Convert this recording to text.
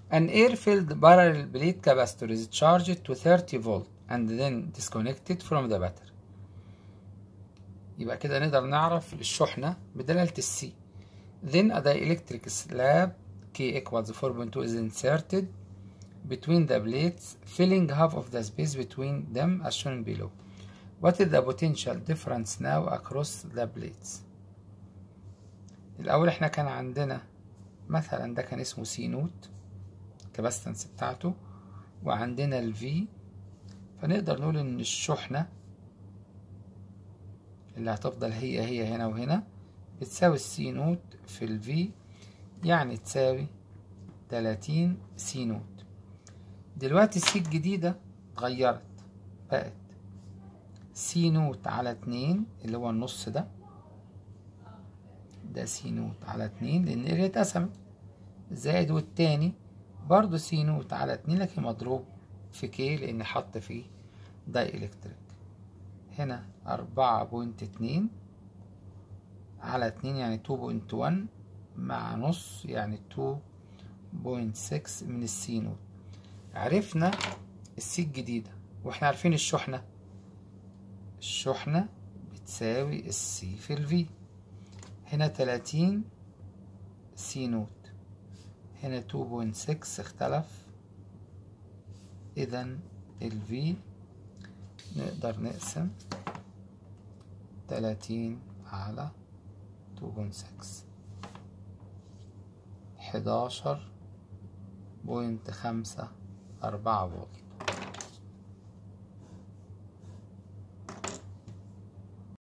An air-filled parallel plate capacitor is charged to 30 volt and then disconnected from the battery. يبقى كده نقدر نعرف الشحنة بدلالة السي. Then a dielectric slab K equals 4.2 is inserted between the plates, filling half of the space between them as shown below. What is the potential difference now across the plates? الأول احنا كان عندنا مثلا ده كان اسمه سي نوت الكباستنس بتاعته وعندنا الفي فنقدر نقول ان الشحنة اللي هتفضل هي هي هنا وهنا بتساوي السي نوت في الفي يعني تساوي تلاتين سي نوت دلوقتي السي الجديدة اتغيرت بقت سي نوت على اتنين اللي هو النص ده ده سي نوت على اتنين لأن الاريا اتقسمت زائد والتاني برضو سي نوت على اتنين لكن مضروب في كي لأن حط فيه داي إلكتريك هنا أربعة بوينت اتنين على اتنين يعني تو بوينت ون مع نص يعني تو بوينت سكس من السي نوت عرفنا السي الجديدة واحنا عارفين الشحنة الشحنة بتساوي السي في الفي هنا تلاتين سي نوت هنا تو بوينت سكس اختلف اذا الفي نقدر نقسم تلاتين على تو بوينت سكس حداشر بوينت خمسة أربعة فولت